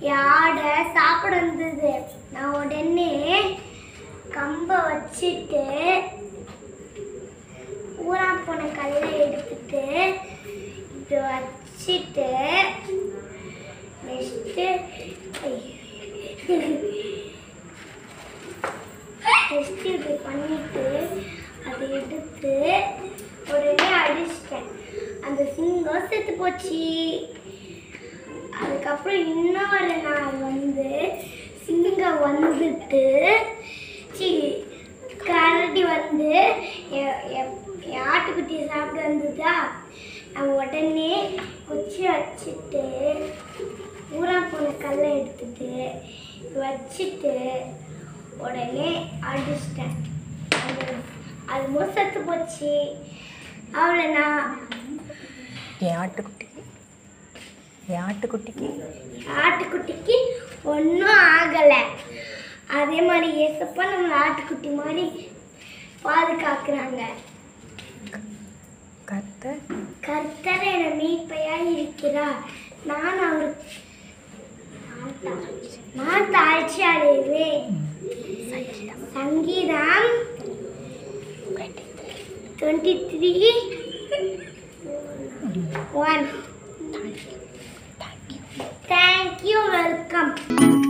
என் ஆடை சாப்பிட வந்தது நான் உடனே கம்பை வச்சுட்டு ஊரா போன கல்லை எடுத்துட்டு இப்படி வச்சுட்டு நெக்ஸ்ட்டு நெக்ஸ்ட்டு இப்படி பண்ணிட்டு அதை எடுத்து உடனே அடிச்சிட்டேன் அந்த சிங்கம் செத்து போச்சு அதுக்கப்புறம் இன்னொரு நாள் வந்து சிங்கம் வந்துட்டு சி கரடி வந்து எ- எ- என் ஆட்டுக்குட்டியை சாப்பிட வந்ததா நான் உடனே குச்சி வச்சுட்டு ஊரா போன கல்லை எடுத்துட்டு வச்சுட்டு உடனே அடிச்சிட்டேன் அது அது முழு செத்து போச்சு அவ்வளோதான் என் ஆட்டுக்குட்டி என் ஆட்டுக்குட்டிக்கு ஆட்டுக்குட்டிக்கு ஒன்றும் ஆகலை அதே மாதிரி ஏசப்பா நம்ம ஆட்டுக்குட்டி மாதிரி பாதுகாக்கிறாங்க கத்த கர்த்தர் என மீட்பையாய் இருக்கிறார் நான் அவர் நான் தாழ்ச்சி அடைவேன் சங்கீதம் twenty three one thank you welcome